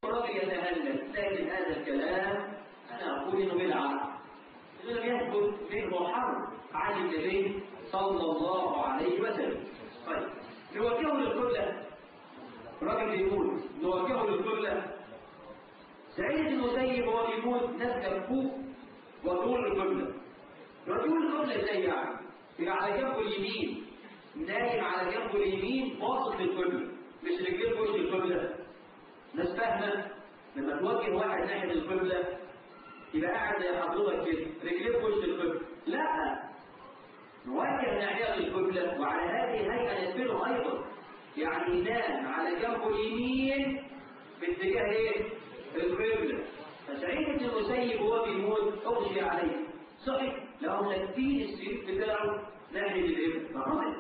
الراجل يتهلل لكن هذا الكلام انا اقول انه بدعه انه لم يثبت منه حرب عن النبي صلى الله عليه وسلم طيب نوجهه للقبله الراجل بيقول نوجهه للقبله سعيد المسيب وهو بيموت ناس جنبوه وطول القبله رجل القبله ازاي يعني؟ يبقى على جنبه اليمين نايم على جنبه اليمين باصص للقبله مش رجليه في وش القبله ناس فاهمه لما توجه واحد ناحيه القبله يبقى قاعد زي حضرتك كده رجليه في وش القبله لا نوجه ناحيه القبله وعلى هذه الهيئه نسبله ايضا يعني ينام على جنبه اليمين باتجاه ايه؟ القبله فسعيد بن المسيب وهو بيموت اغشي عليه صحيح لو مسكين السيف بتاعه ناحيه الابن فعمل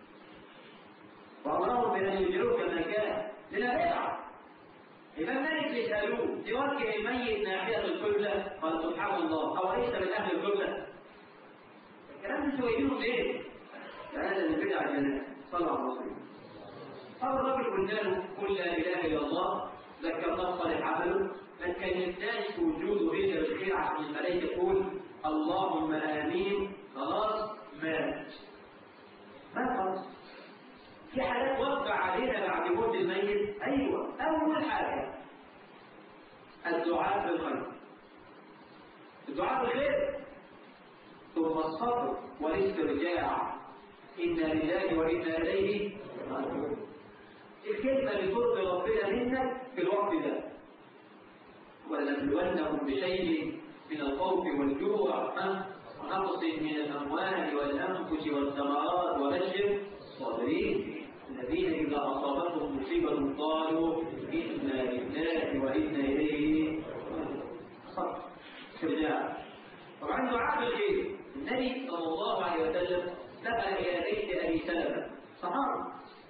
وامرهم بان يجروه كما كان لنا بدعه إمام مالك يسألوه توجه الميت ناحية القبلة قال سبحان الله أو ليس من أهل القبلة الكلام ده سويتهم ليه؟ هذا من بدع الجنة صلى الله عليه وسلم أو الرجل قلنا له قل لا إله إلا الله ذكرناه صالح عمله ما تكلمناش في وجوده إلا بالخير عشان الملائكة تقول اللهم آمين خلاص مات مات خلاص في حالات وقع علينا بعد موت الميت ايوه اول حاجه الدعاء بالخير الدعاء بالخير ثم الصبر والاسترجاع انا لله وانا اليه راجعون الكلمه اللي ترضي ربنا منك في الوقت ده ولنبلونهم بشيء من الخوف والجوع ونقص من الاموال والانفس والثمرات وبشر الصابرين الذين إذا أصابتهم مصيبة قالوا إنا لله وإنا إليه صبر استرجاع طبعا دعاء بالخير النبي صلى الله عليه وسلم دخل إلى بيت أبي سلمة صحابي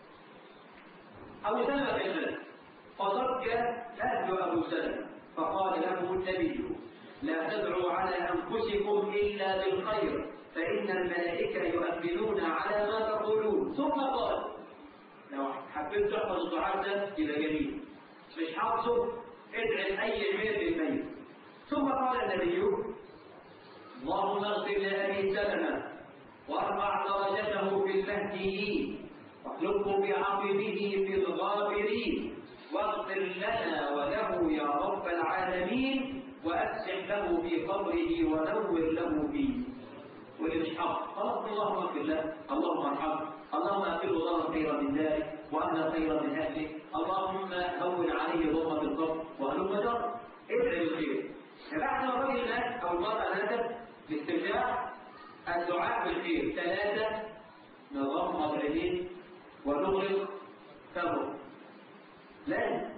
أبو سلمة في الملك فضج أهل أبو سلمة فقال له النبي لا تدعوا على أنفسكم إلا بالخير فإن الملائكة يؤمنون على ما تقولون ثم قال لو حبيت تحفظ الدعاء ده يبقى جميل مش حافظه ادعي لأي خير للميت ثم قال النبي اللهم اغفر لأبي سلمة وارفع درجته في المهديين واخلقه بعقبه في الغابرين واغفر لنا وله يا رب العالمين وأفسح له في قبره ونور له فيه واللي مش حق خلاص اللهم اغفر له اللهم ارحمه اللهم اغفر له خيرا من ذلك وانا خيرا من اهله اللهم هون عليه ظلمه القبر وهلم جر ادعي بالخير بعد ما الرجل مات او المراه ماتت باسترجاع الدعاء بالخير ثلاثه نظام العينين ونغلق فمه لازم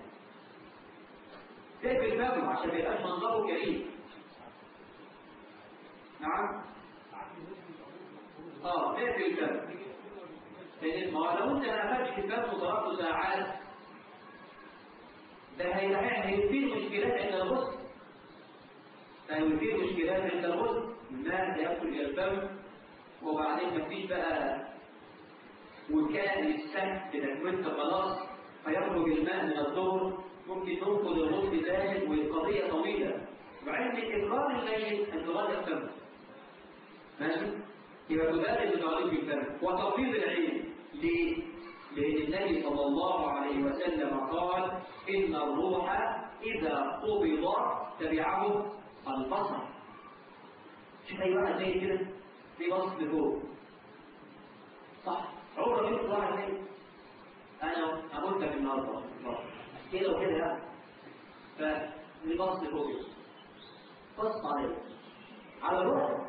تقفل فمه عشان ما يبقاش منظره كريم نعم اه تقفل الفم لان ما هو لو انت ما قفلتش الفم وضربته ساعات ده هيثير مشكلات عند الغسل هيثير مشكلات عند الغسل الماء يدخل الى الفم وبعدين مفيش بقى وكان السد تكوينت خلاص فيخرج الماء من الظهر ممكن ننقض الغسل ذلك والقضيه طويله وعند اقرار الميت ان تغير فمه ماشي يبقى تبالغ بتعريف الفم وتفيض العين ليه؟ لأن النبي صلى الله عليه وسلم قال إن الروح إذا قبض تبعه البصر شوف أي واحد زي كده في بص لفوق صح عمره شفت واحد زي أنا أقولتك النهارده كده وكده يعني فنبص لفوق بص عليه على الروح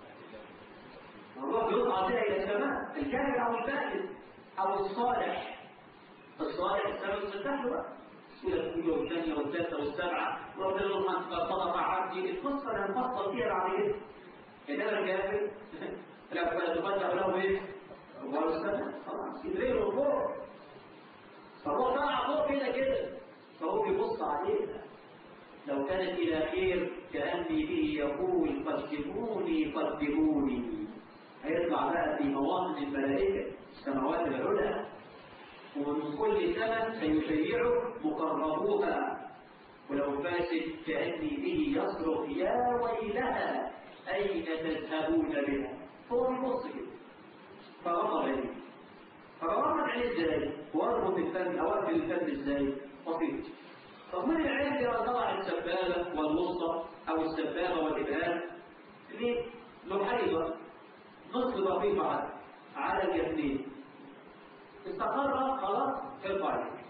الروح يطلع بها إلى السماء الكامل أو الفاسد أو الصالح الصالح السماء تفتح له بقى الأولى الأولى والثانية والثالثة والسابعة وربنا يقول من صدق عبدي القصة اللي هنفصل فيها بعد كده إنما الكافر لا فلا تفتح له إيه؟ هو السماء خلاص يدريه فوق فهو طلع فوق كده كده فهو بيبص عليها لو كانت إلى خير كأني به يقول قدموني قدموني هيطلع بقى في مواطن الملائكة السماوات العلى ومن كل سنة سيشيعه مقربوها ولو فاسد كأني به يصرخ يا ويلها أين تذهبون بها هو بيبص كده فغمض عينيه فغمض عينيه ازاي؟ واربط الفم أو أقفل الفم ازاي؟ بسيط طب من العلم إذا طلع السبابة والوسطى أو السبابة والإبهام ليه؟ لحيضة نصف دقيقة على الجفنين استقر خلاص ارفع يدك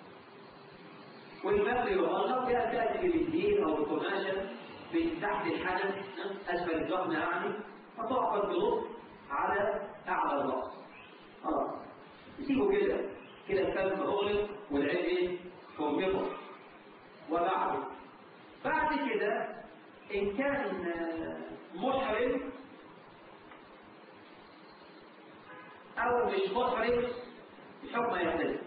والمبل يغلق فيها تأتي بالدين أو القماشة من تحت الحنف أسفل الجفن يعني فتعقد بلطف على أعلى الرأس خلاص يسيبه كده كده الفم أغلق والعين فوقفه وبعده بعد كده إن كان محرم أو مش محرم الحكم يختلف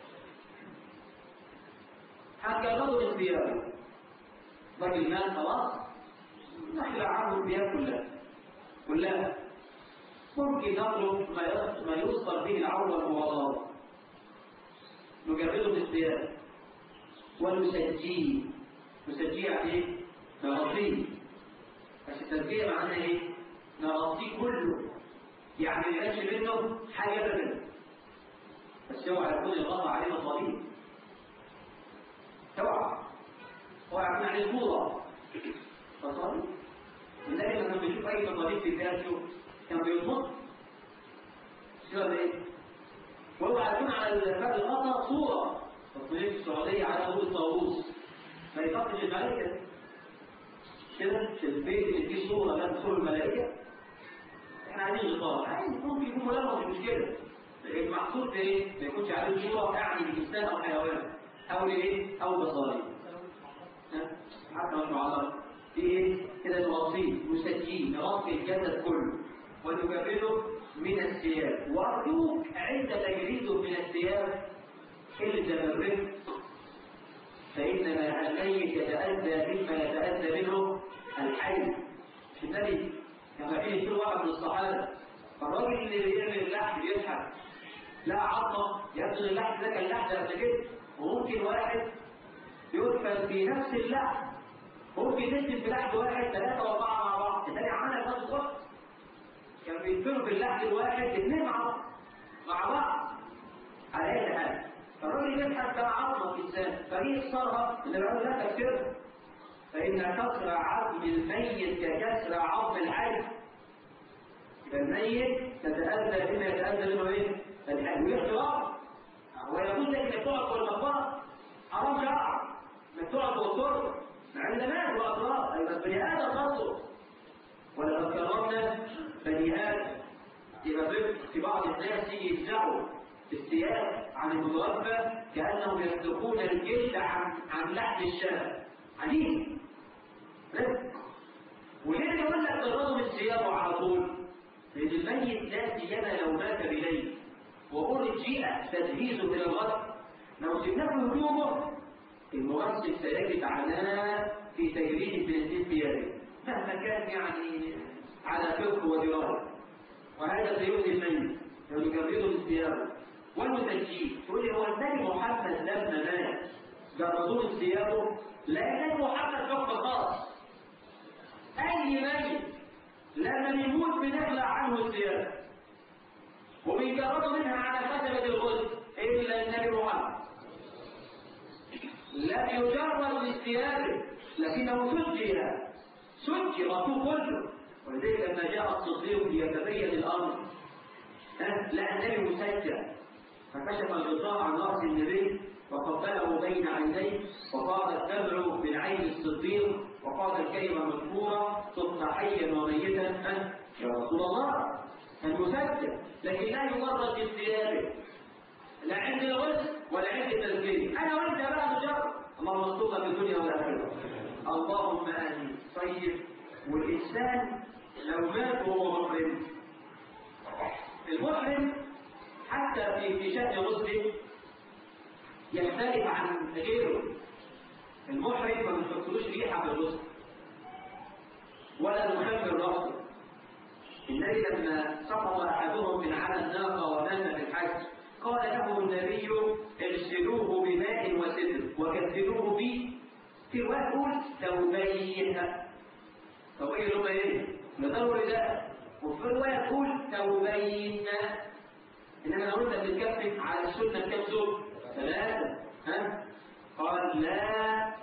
هتجرده من ثيابه راجل مات خلاص نخلع عنه الثياب كلها كلها ممكن نطلب ما يصدر به العروة المغضبة نجرده من الثياب ونسجيه نسجيه يعني ايه؟ نغطيه بس التزكية معناها ايه؟ نغطيه كله يعني ما يبقاش منه حاجة ابدا بس اوعى يكون الغطا عليه مصاريف اوعى اوعى يكون عليه صورة مصاريف النبي لما بيشوف اي مصاريف في ذاته كان بيضبط شو ايه؟ واوعى يكون على الفرد الغطا صورة تصوير في السعودية على أول الطاووس ما يفقش الملائكة كده في البيت اللي فيه صورة لا صورة الملائكة احنا عايزين غطاء عايز ممكن يكون ملامس مش مشكلة المقصود في ايه؟ ما يكونش عليه صورة يعني لإنسان أو حيوان أو لإيه؟ أو بصاري حتى مش معلق في ايه؟ كده نوصيه نسجيه نغطي الجسد كله ونجرده من الثياب وأرجوك عند تجريده من الثياب إلزم الرفق فإنما الميت يتأذى مما يتأذى منه الحي مش النبي كما فيه كل واحد من الصحابة فالراجل اللي بيعمل اللحم بيضحك لا عظمة يبدو اللحم ده كان لحم قبل كده وممكن واحد يدفن في نفس اللحم ممكن يدفن في لحم واحد ثلاثة وأربعة مع بعض الثاني عملها في نفس الوقت كان بيدفنوا في اللحم الواحد اثنين مع بعض مع بعض على أي حال فالراجل يضحك كان عظمة في الإنسان فيكسرها اللي بيقول لا تكسرها فإن كسر عظم الميت ككسر عظم الحي فالميت تتأذى بما يتأذى منه ايه؟ الحي واختلاط هو يقول لك انك تقعد في المقبرة حرام شرعا انك تقعد في التربة مع ان مات واطراف ايضا بني ادم برضه ولقد كرمنا بني ادم يبقى في بعض الناس يجي يفزعوا الثياب عن المتوفى كأنهم يسلكون الجلد عن عن لحم الشاه عنيد رزق وليه يقول لك تغضوا من ثيابه على طول؟ لأن الميت لا سيما لو مات بليل وأرجئ تجهيزه من الغسل لو سيبناه هدومه المغسل سيجد عناء في تجريد بنزين ثيابه مهما كان يعني على فقه ودرايه وهذا سيؤذي الميت لو يجرده من ثيابه والمسجين تقول لي هو النبي محمد لما مات جردوه من ثيابه لا النبي محمد حكم خاص اي ميت لما بيموت بنخلع عنه الثياب وبيجردوا منها على خشبة الغسل إلا النبي محمد لم يجرد من ثيابه لكنه سجل سجل رسول كله ولذلك لما جاء الصديق ليتبين الأمر لا النبي مسجل فكشف الغطاء عن رأس النبي وقبله بين عينيه وقال الدمع من عين الصديق وقال الكلمة مذكورة صرت حيا وميتا أنت يا رسول الله المسجل لكن لا يمرد من ثيابه لا عند الغسل ولا عند التسجيل انا وانت بقى مجرد اللهم استرنا في الدنيا والاخره اللهم امين طيب والانسان لو مات وهو محرم المحرم حتى في في شأن غسله يختلف عن غيره المحرم ما بنحطلوش ريحه في الغسل ولا نخمر راسه النبي لما سقط احدهم من على الناقه ومات في الحج قال له النبي اغسلوه بماء وسدر وكفنوه في رواية تقول توبين توبين اللي هم ايه؟ نضروا ده وفي رواية تقول توبين إنما لو أنت بتتكفل على السنة كم زوج؟ ثلاثة ها؟ قال لا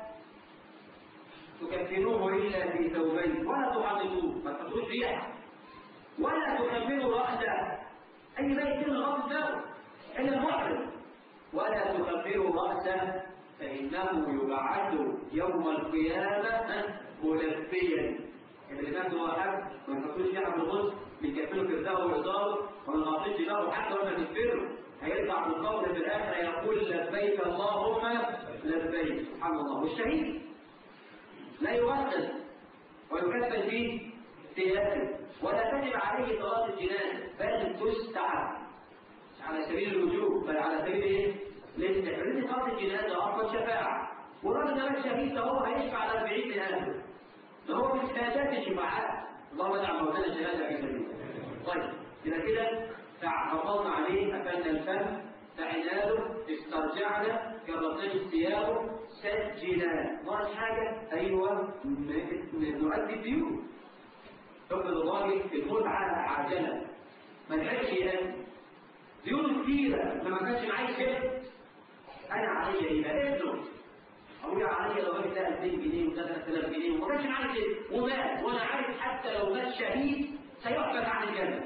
تكفنوه إلا في ثوبين ولا تحرقوه ما تحطوش ريحة ولا تكفنوا رأسه أي بيت من غض الدم إلا المحرم ولا تكفروا رأسه فإنه يبعث يوم القيامة ملبيا اللي مات هو حد ما يحطوش ريحة في الغسل بيكفلوا كرداه وإزاره وما نغطيش له حتى وما نكفره هيرجع من القبر في الآخرة يقول لبيك اللهم لبيك سبحان الله والشهيد لا يغسل ويكفل فيه ثيابه ولا تجب عليه صلاة الجنازة بل تستعب على سبيل الوجوب بل على سبيل ايه؟ لان صلاة الجنازة أفضل شفاعة والراجل ده مش شهيد ده هو هيشفع على 40 من أهله ده هو من سادات الشفاعات اللهم اجعل موتانا شهادة في سبيل طيب يبقى كده فحفظنا عليه أكلنا الفم فعناده استرجعنا جربناه الثياب سجلنا ناقص حاجة أيوة نؤدي الديون افرض الراجل المتعة عاجلة ما لحقش يأدي ديون كتيرة لما كانش معايا كده أنا عليا إيه بقى ابنه أقول عليا لو جبت 2000 جنيه و 3000 جنيه وما كانش معايا كده ومات وأنا عارف حتى لو مات شهيد سيحبس عن الجنة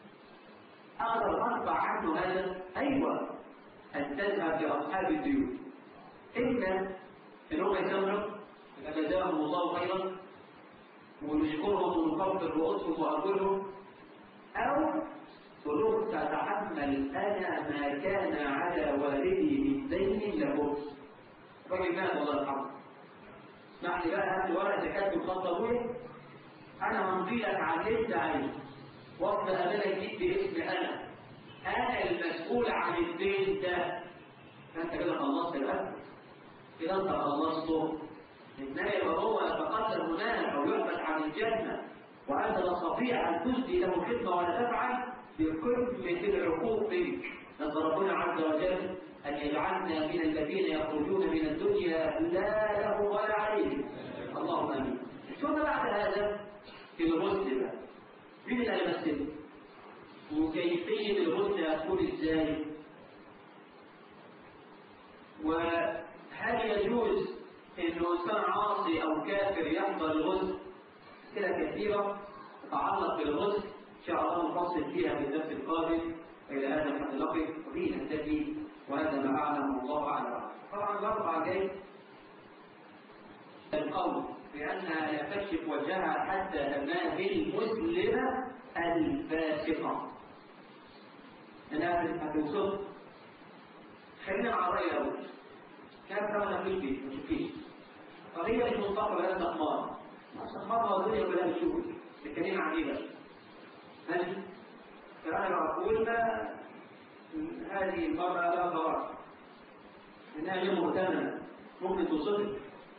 أقدر أرفع عنه هذا أيوة أن تذهب لأصحاب الديون إما إن هم يسمعوا فجزاهم الله خيرا ونشكرهم ونكبر رؤوسهم وأرجلهم أو تقول تتحمل أنا ما كان على والدي من دين له الراجل مات الله يرحمه اسمح لي بقى هات ورقة زكاة بخط أبويا أنا همضي لك على اللي أنت عايزه وقت أمانة جيت باسم أنا أنا المسؤول عن الدين ده فأنت كده خلصت الأكل كده أنت خلصته إنما يبقى هو يتقدر هناك أو يحبس عن الجنة وأنت لا تستطيع أن تجدي له خدمة ولا تفعل بقمة العقوق منك نسأل ربنا عز وجل أن يجعلنا من الذين يخرجون من الدنيا لا له ولا عليه اللهم آمين ثم بعد هذا في الغسل بقى مين اللي هيمثله؟ وكيفية الغسل هتكون ازاي؟ وهل يجوز انه انسان عاصي او كافر يحضر الغسل؟ كده كثيرة تتعلق بالغسل ان شاء الله نفصل فيها في الدرس القادم الى هذا الحد اللقب وفيه ننتهي وهذا ما اعلم والله اعلم. طبعا الاربعه جاي القول بأنها لا تكشف وجهها حتى أمام المسلمة الفاسقة. أنا هتوصف خلينا مع الرأي الأول. كان ولا في البيت ما تشوفيش. فهي مش منطقة ولا استخبار. استخبار والدنيا كلها بتشوف. الكلمة عجيبة. ماشي؟ فأنا أقول هذه المرأة لا ضرر. إنها هي مهتمة ممكن توصفك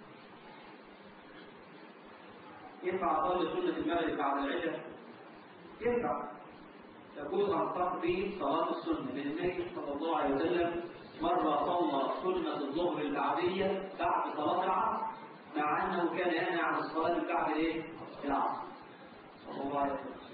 ينفع أصلي سنة المغرب بعد العشاء؟ ينفع. يجوز أن تقضي صلاة السنة، لأن النبي صلى الله عليه وسلم مرة صلى سنة الظهر البعدية بعد صلاة العصر، مع أنه كان ينهى عن الصلاة بعد إيه؟ العصر. صلى الله عليه وسلم.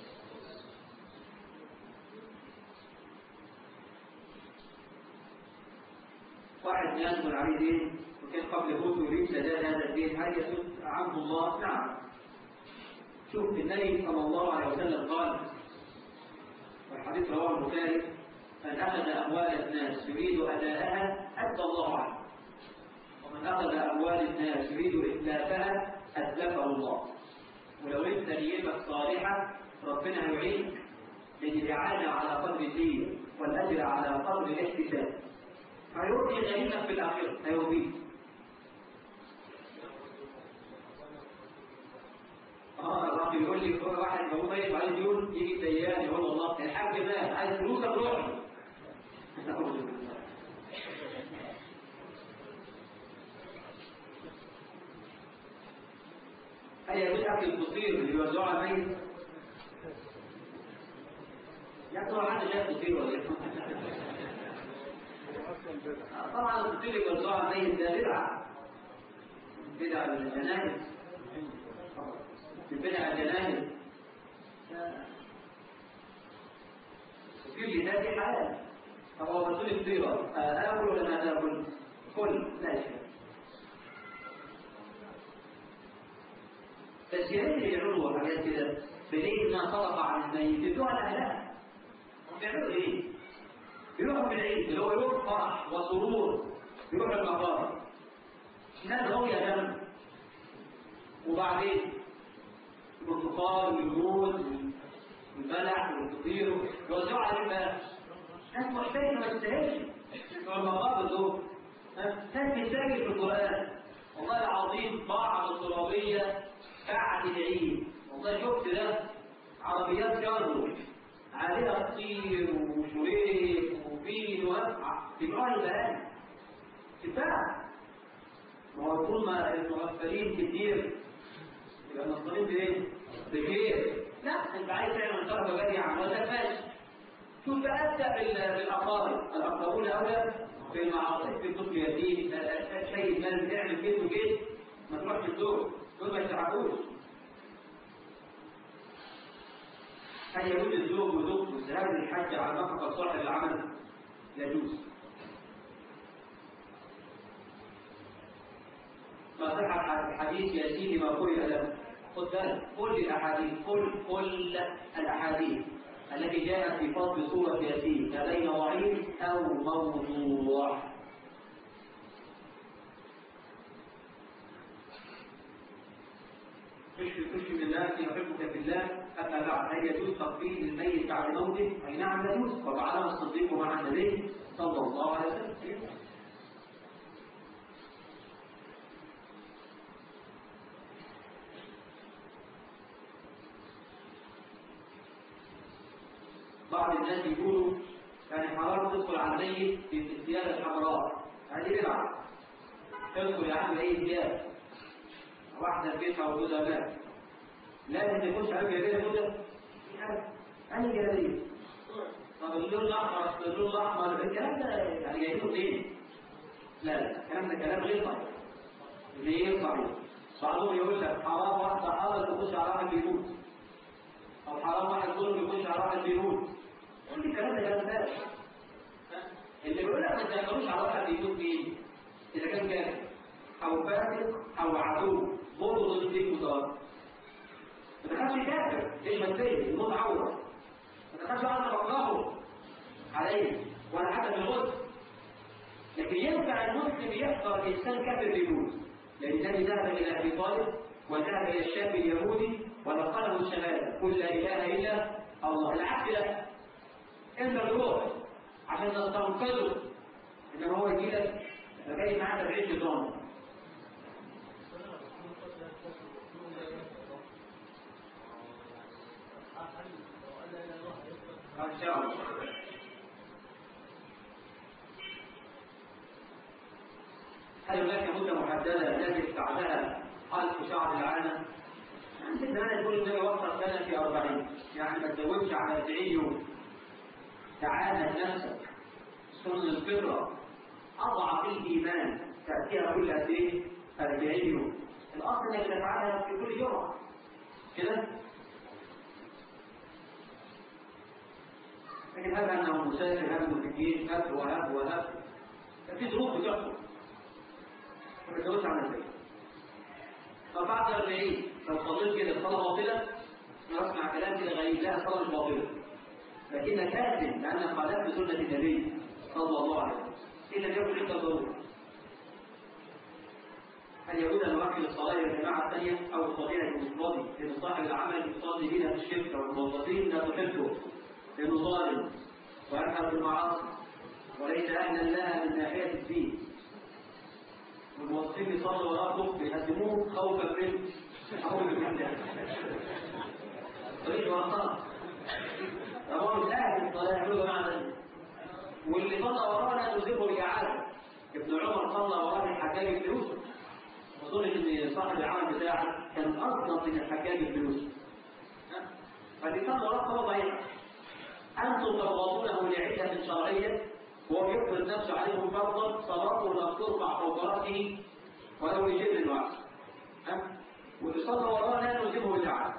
واحد ينزل عليه دين وكان قبل موته يريد سداد هذا الدين هل يسد عنه الله؟ نعم. شوف النبي صلى الله عليه وسلم قال والحديث رواه البخاري من اخذ اموال الناس يريد اداءها ادى الله عنه ومن اخذ اموال الناس يريد اتلافها اتلفه الله ولو انت نيتك صالحه ربنا هيعينك لان الاعانه على قدر الدين والاجر على قدر الاحتساب هيرضي غريمك في الاخره هيرضيك اه الراجل يقول لي كل واحد هو ميت عليه ديون يجي ديان يقول والله الحاج مات عايز فلوسك روح هل يجوز اكل الفطير اللي بيوزعوه على الميت؟ يا ترى حد شايف فطير ولا ايه؟ طبعا الفطير اللي بيوزعوه على الميت ده بدعه بدع الجنائز من بدع الجنائز يقول لي ده دي حلال طب هو رسول الطيرة آكل ولا ما تاكل؟ كل لا شيء بس يا ريت اللي يعملوا حاجات كده بليه انها صدقه عن الميت يدوها لاهلها هم بيعملوا ايه؟ يروحوا في العيد اللي هو يوم فرح وسرور يروحوا المقابر ناس غاوية دم وبعدين البرتقال والموز والبلح والفطير يوزعوا على الناس ناس محتاجة ما تستاهلش بتوع المقابر دول ناس بتسجل في القرآن والله العظيم بعض الترابية بعد العيد والله شفت ده عربيات جرو عليها فطير وشريك وبين واسعة تبقى البلد تبقى ما هو طول ما المغفلين كتير يبقى المصريين بايه؟ بخير لا انت عايز تعمل ضربه جاريه عن ولا ماشي شوف تأتى بالأقارب الأقربون أولى في المعاصي في طفل يتيم شيء مال تعمل كده وكده ما تروحش الدور دول ما يستحقوش هل يجوز الزوج وزوج والذهاب للحج على نفقة صاحب العمل؟ يجوز ما صح الحديث يا سيدي ما قرئ له خد بالك كل الاحاديث كل كل الاحاديث التي جاءت في فضل سوره ياسين ما بين ضعيف او موضوع تشفي تشفي من الله يحبك في الله اما بعد هل يجوز تقبيل الميت بعد موته؟ اي نعم يجوز وفعله الصديق مع النبي صلى الله عليه وسلم بعض الناس يقولوا يعني حرام تدخل على الميت بالثياب الحمراء هذه بدعة تدخل يا عم اي ثياب واحدة بيتها وجوزها مات لازم تكونش عارف يا بيه جوزها أنا جلالية طب اللون الأحمر اللون الأحمر الكلام ده يعني جايبينه منين؟ لا لا الكلام ده كلام غير صحيح غير صحيح بعضهم يقول لك حرام واحدة حاضر تخش على واحد بيموت أو حرام واحد ظلم يخش على واحد بيموت كل الكلام ده كلام فارغ اللي بيقول لك ما تدخلوش على واحد بيموت مين؟ إذا كان كافر أو فاسق أو عدو برضه ضد ديك مضاد ما تخافش كافر ليش منسيه الموت عورة ما تخافش أنا بكرهه عليه ولا حتى بالغد لكن ينفع المسلم يحضر إنسان كافر بيموت لأن النبي ذهب إلى أبي طالب وذهب إلى الشاب اليهودي ونقله الشهادة قل لا إله إلا الله العكس لا أنت تروح عشان تنقذه إنما هو يجي لك جاي معاك بعيش ضامن إن شاء الله هل هناك مدة محددة التي بعدها حلق شعر العانة؟ عندنا أنا يقول النبي وصل سنة في 40 يعني ما تزودش على 40 يوم تعانى نفسك سن الفطرة أضعف الإيمان تأتيها كل قد إيه؟ 40 يوم الأصل إنك تفعلها في كل يوم كده؟ لكن هذا أنه مسافر هب في الجيش هب وهب وهب في ظروف بتحصل ما تتجوزش عن البيت فبعد 40 لو صليت كده الصلاة باطلة نسمع كلام كده غريب لا الصلاة مش باطلة لكنها كاذب لأنها خالفت سنة النبي صلى الله عليه وسلم إلا يكن عند الضرورة هل يجوز أن نؤكد الصلاة إلى الجماعة الثانية أو الصغيرة المفردي لأن صاحب العمل يصلي بنا في الشركة والموظفين لا تحبه لأنه ظالم ويفعل بالمعاصي وليس أهلا لها من ناحية الدين والموظفين يصلوا وراء كفر يهدموه خوفا منه خوفا من طريق وراء رواه الأهل الصلاة يعملوا معنا واللي صلى ورانا نزقه الإعادة ابن عمر صلى وراء الحكاية بن يوسف أظن إن صاحب العمل بتاعه كان أصلا من الحكاية بن يوسف فدي صلى وراء صلاة ضعيفة أنتم تبغضونه لعدة شرعية وهو يفرض نفسه عليكم فرضا صلاته لم ترفع فوق رأسه ولو لشبه الوقت ها واللي صلى وراه لا نلزمه بالدعاء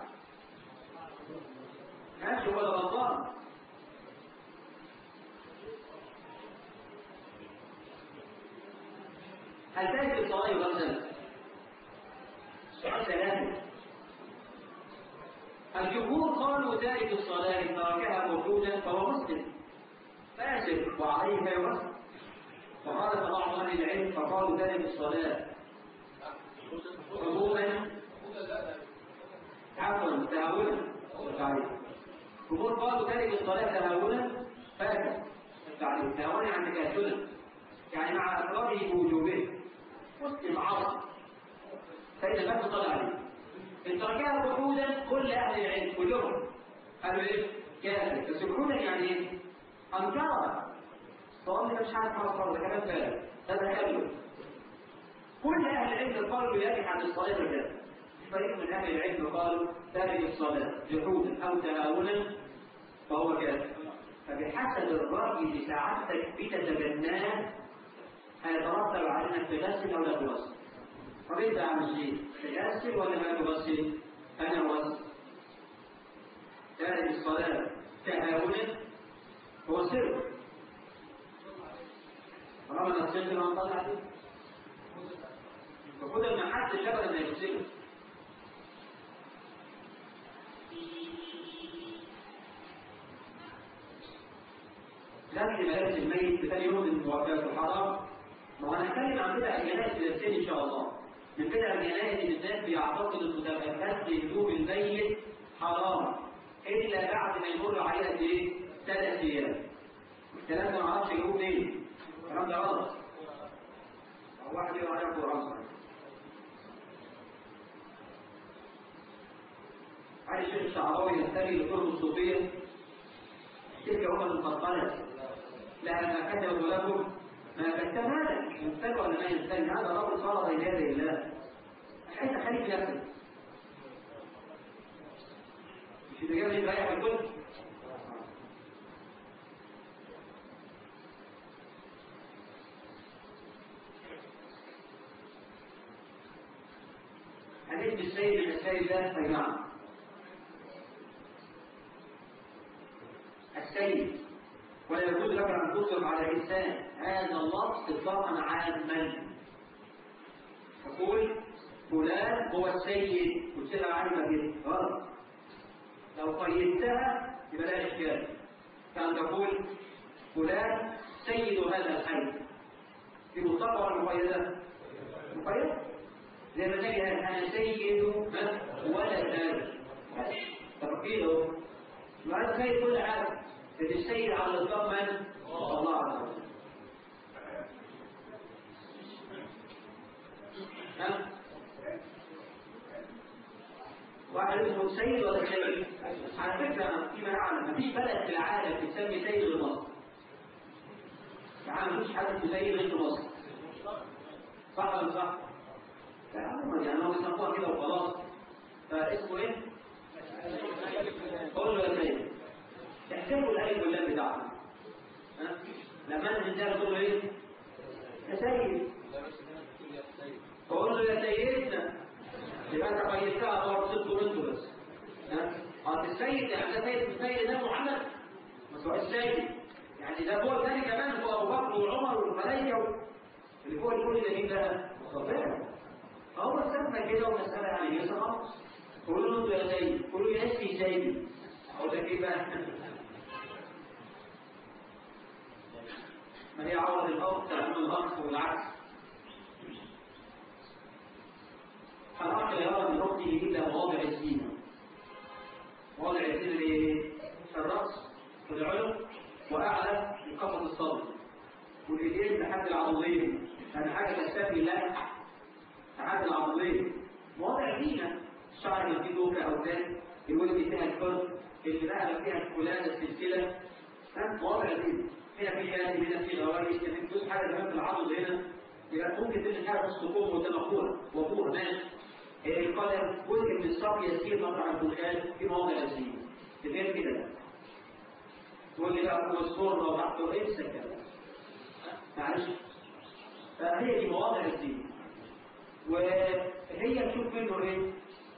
ماشي ولا غلطان هل تجد الصلاة يغسل؟ سؤال ثلاثة الجمهور قالوا تارك الصلاة إن تركها موجودا فهو مسلم فاسد وعليه فيغسل وقال بعض أهل العلم فقالوا تارك الصلاة عموما عفوا تهاونا الجمهور قالوا تارك الصلاة تهاونا فاسد يعني تهاونا عن تكاسلا يعني مع اقراره بوجوبه مسلم عاصم فإذا ما تصلى عليه إن تركها وحودا كل أهل العلم كلهم قالوا إيه؟ كافر بس وحودا يعني إيه؟ أنكرها طبعا أنت مش عارف خلاص خلاص ده كلام فارغ هذا كلام كل أهل العلم قالوا بذلك عن الصلاة كذا فريق من أهل العلم قالوا تارك الصلاة جحودا أو تهاونا فهو كافر فبحسب الرأي اللي سعادتك بتتبناه هيترتب على انك تغسل او لا تغسل طب انت عامل ايه؟ تغسل ولا ما تغسل؟ انا اغسل تارك الصلاه تهاونا هو سر طالما انا سر ما نطلع عليه المفروض ان حد شبه ما يغسله لبس ملابس الميت بثاني يوم من وفاته حرام ما هو هنتكلم عن بدع الجنائز في السن ان شاء الله من بدع الجنائز ان الناس بيعتقد المتبركات بهدوم الميت حرام الا بعد ما يمر عليها قد ايه؟ ثلاث ايام الكلام ده ما اعرفش يجيبوه منين الكلام ده غلط هو واحد يقرا عليها قران عايش الشيخ الشعراوي ينتمي لطرق الصوفيه تلك أمم المفضلة لها ما كتبوا لكم ما كتب هذا ينتج ولا ما ينتج هذا رجل صار بين يدي الله حيث خليك نفسك مش إذا جاب لي رايح الكل حديث السيد من السيد ده أي نعم السيد ولا يجوز لك ان تطلق على انسان هذا اللفظ اطلاقا عاما تقول فلان هو السيد وتصير عالمه كده غلط لو قيدتها يبقى لا اشكال كان تقول فلان سيد هذا الحي في مطلقه ولا مقيده؟ مقيده زي ما تجي انا سيد ولد هذا تفكيره يبقى سيد كل حاجه لكن السيد على الاطلاق من؟ الله عز وجل. ها؟ واحد اسمه سيد ولا سيد؟ على فكرة فيما أعلم مفيش بلد في العالم بتسمي سيد غير مصر. العالم مفيش حد اسمه سيد غير مصر. صح ولا صح؟ لا عموما يعني هو بيسموها كده وخلاص. فاسمه ايه؟ قول له يا سيد. احسبوا الالف واللام بتاعهم ها لما انت تنتهي تقول له ايه يا سيد قول له يا سيدنا يبقى انت قيدتها برضه ست بنته بس ها اه السيد يعني ده سيد السيد ده محمد بس هو السيد يعني ده فوق الثاني كمان هو ابو بكر وعمر والملائكه اللي فوق الكل ده مين ده؟ ربنا فهو سمى كده ومسألة يعني ليس خالص قولوا له يا سيد قولوا يا اسمي سيدي اقول لك ايه بقى ما هي عوض الأرض تعمل الأرض والعكس فالعقل يرى من ربه إلا مواضع الزينة مواضع الزينة ايه؟ الرأس والعنق وأعلى القفص الصدر والإيدين لحد العضلين يعني حاجة تستفي لا لحد العضلين مواضع زينة الشعر اللي فيه دوكة أو تاني الولد فيها الفرد اللي بقى فيها الفلانة السلسلة مواضع زينة هنا في هذه هنا في غواري هنا في جزء حاجه كمان في العضل هنا يبقى ممكن تجد حاجه نص كوم قدام اخوها وفوق ماشي القدم جزء من الصف يسير مطرح الدخان في مواضع الزين تفهم كده تقول لي بقى فوق السره وتحته ايه السكه معلش فهي دي مواضع الزين وهي تشوف منه ايه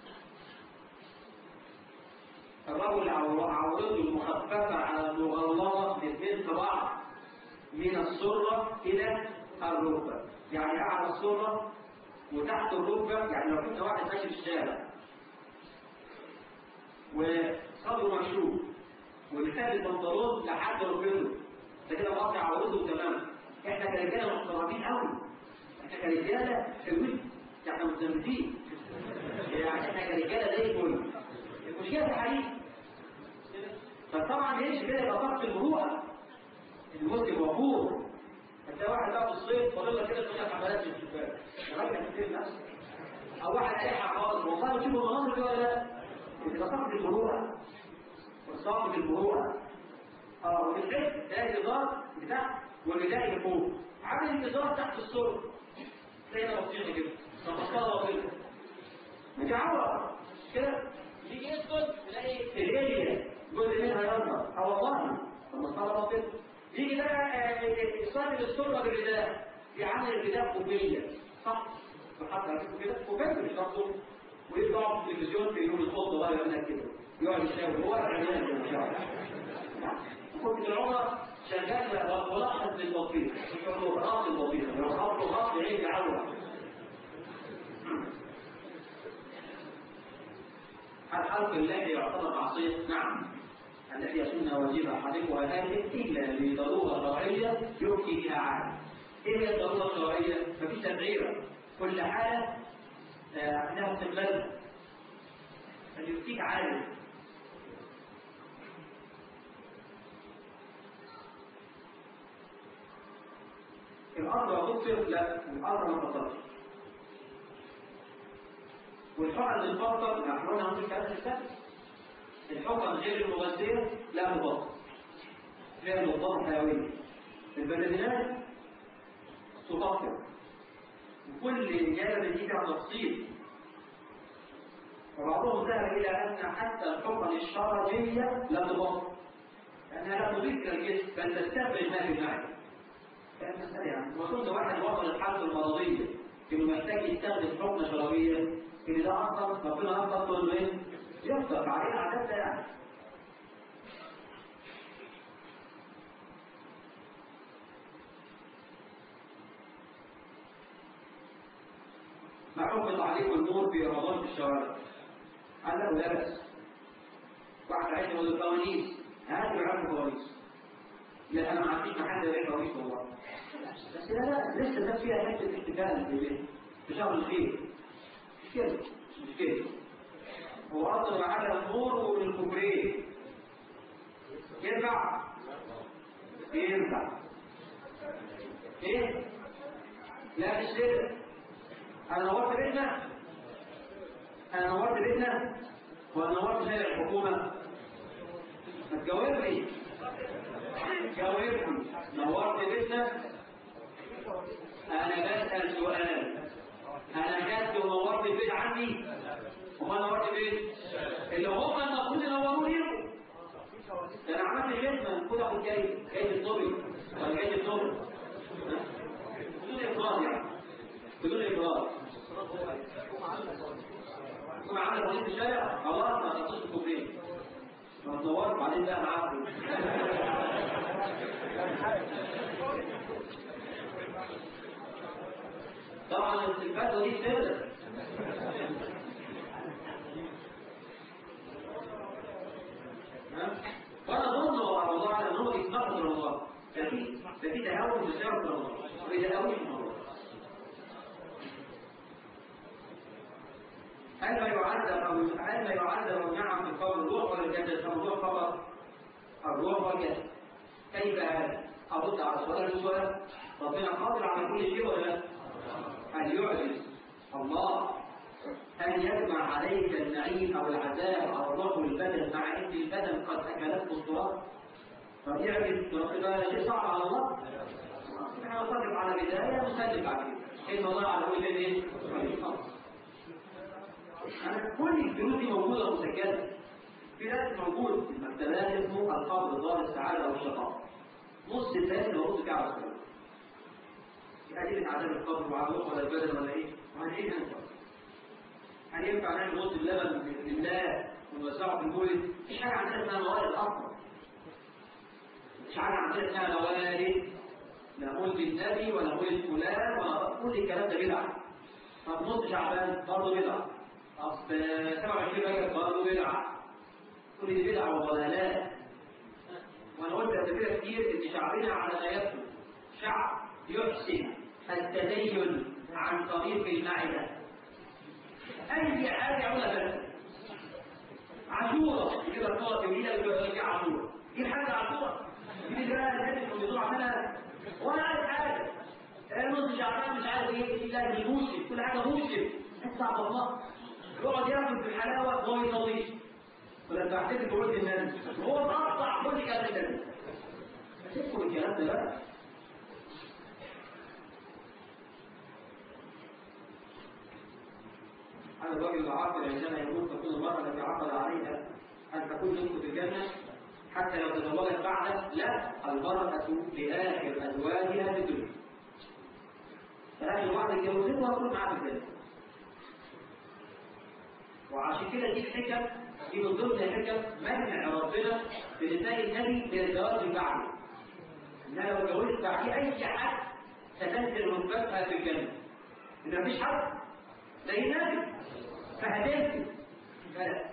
الرجل عورته المخففة على المغلظة الاثنين في بعض من السرة إلى الركبة يعني على السرة وتحت الركبة يعني لو كنت واحد ماشي في الشارع وصدره مكشوف ولسان البنطلون لحد ركبته ده كده مقطع عورته تماما احنا كرجاله محترمين قوي احنا كرجاله حلوين احنا متزمتين يعني احنا كرجاله زي الفل المشكله في حديث فطبعا ليش كده يبقى ضغط المروءه المسلم وفور انت واحد بقى في الصيف فاضل لك كده تفتح عملات من الشباك الراجل هتكتب نفسك او واحد قايح خالص والله بتشوف المناظر دي ولا لا؟ يبقى ضغط المروءه وصامت المروءه اه وبالذات تلاقي الازار بتاع والبدايه فوق عامل الازار تحت السر تلاقي بسيطه كده تفصلها بسيطه مش عوره كده يجي يسكت تلاقي الاريا جزء منها يظهر اه والله المسطره بسيطه يجي بقى يصلي بالسره بالرداء يعمل الرداء قبيه صح وحط على كده قبيه مش مقصود ويطلع في التلفزيون في يوم الخطبه بقى يعمل كده يقعد يشاور هو العيال مش عارف كنت العمر شغال ملاحظ للبطيخ مش هو راس البطيخ لو خبطه راس يعيد يعور هل حلق اللحية يعتبر معصية؟ نعم التي يسن واجبها حلقها هذه إلا لضرورة شرعية يؤتي بها عالم إيه هي الضرورة الشرعية؟ مفيش تبعيرة كل حالة لها استقلال أن يؤتيك عالم الأرض هتطفر لا الأرض ما تطفرش والحقن المفطر نحن عن الكلام الثاني الحقن غير المغذية لا مضاد فيها مضاد حيوية البلدينات تطفر وكل جانب دي فيها تفصيل وبعضهم ذهب إلى أن حتى الحقن الشرجية لا تضاد لأنها لا تضيف الجسم بل تستقبل ما في المعدة كان مسألة يعني وكنت واحد وصل الحالة المرضية إنه محتاج يستخدم حقنة شرابية إن ده أصلا ربنا أصلا طول من يصدق عليه عادات يعني ما حكم تعليق النور في رمضان في الشوارع؟ قال له لا بأس واحد عايز يقول الفوانيس هات بعرف الفوانيس لا انا ما عنديش محل يبيع فوانيس والله بس لا لا لسه الناس فيها حته احتفال في شهر الخير مش كده مش كده هو اصلا على النور والكوبريه ينفع ينفع ايه لا مش كده انا نورت بيتنا انا نورت بيتنا ولا نورت شارع الحكومه ما تجاوبني جاوبني نورت بيتنا انا بسال سؤال انا جات ونورت البيت عندي وما نورت البيت اللي هم المفروض ينوروا ليكم ده انا عملت خدمه المفروض اخد جاي جاي الطبي ولا جاي الطبي بدون افراد يعني بدون افراد تكون عامل رصيد في الشارع خلاص ما تقصش الكوبريه ما تنورت بعدين بقى معاكم طبعا التلفازه دي سر وانا اظن على الله على انه يسمح من الله ده في ده في تهاون بسبب رمضان وفي تهاون في الموضوع هل ما يعذب او هل ما يعذب نعم في قول الروح ولا الجسد الموضوع فقط الروح والجسد كيف هذا؟ ارد على السؤال السؤال ربنا قادر على كل شيء ولا لا؟ هل يعجز الله أن يجمع عليك النعيم أو العذاب أو الروح والبدن مع أن البدن قد أكلته التراب؟ طب يعجز ده شيء صعب على الله؟ احنا نصرف على بداية ونسلم بعد كده إن الله على كل شيء أنا كل الجنود دي موجودة مسجلة في ناس موجود في المكتبات اسمه القبر دار السعادة والشقاء نص الناس موجود في كعب السلام أدلة عذاب القبر وعذاب ولا البدن ولا إيه؟ وهنعيد ينفع نعمل رز اللبن لله ونوزعه في المولد مفيش حاجه عندنا اسمها موارد اصلا مش حاجه عندنا اسمها موارد لا مولد النبي ولا مولد فلان ولا كل الكلام ده بدعه طب نص شعبان برضه بدعه طب 27 رجب برضه بدعه كل دي بدعه وضلالات وانا قلت قبل كده كتير ان شعبنا على ما يبدو شعب يحسن التدين عن طريق المعده اي حاجه يعملها بس عاشوره كده الصوره جميله يقول لك عاشوره دي حاجه عاشوره دي بقى الناس اللي بيدوروا عنها ولا عارف حاجه نص شعبان مش عارف ايه الا بيموسم كل حاجه موسم اسمع الله يقعد ياكل في الحلاوه وهو يطليش ولا تعتقد بقول الناس هو تقطع كل كلام ده سيبكم الكلام ده بقى هذا الرجل العاقل عندما يموت تكون المرأة التي عقد عليها أن تكون منه في الجنة حتى لو تزوجت بعده لا البركة لآخر أزواجها في الدنيا فآخر واحدة اتجوزتها تكون معاها في الجنة وعشان كده دي الحكم دي من ضمن الحكم منع ربنا في نساء النبي من الزواج من بعده انها لو اتجوزت بعديه اي حد ستنزل رتبتها في الجنه ان مفيش حد زي النبي فهديته فلا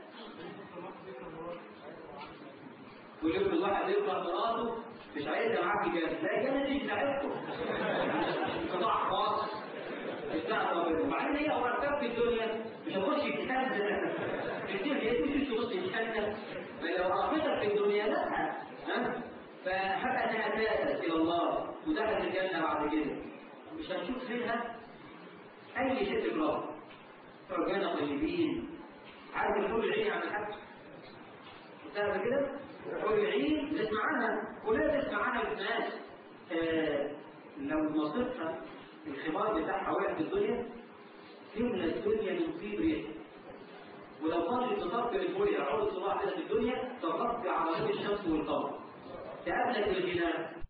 ويقول الواحد يقرا مراته مش عايزها معاه في الجنه لا الجنه دي بتاعتكم قطاع خاص بتاع ربنا وبعدين هي مرتب في الدنيا مش هخش في كتاب كتير هي مش تبص الجنه فلو رغبتك في الدنيا لا ها فحتى انها تاتت الى الله ودخلت الجنه بعد كده مش هنشوف منها اي شيء تجربه رجانا طيبين عارف الحور العين عن الحج تعرف كده الحور العين نسمع عنها كلنا نسمع عنها بالناس آه لو نصفها الخمار بتاعها وقع في الدنيا تملى الدنيا من طيب ريح ولو طالت تطبق الفوليا عود صباح كده في الدنيا تغطي على نور الشمس والقمر تقابلك الغناء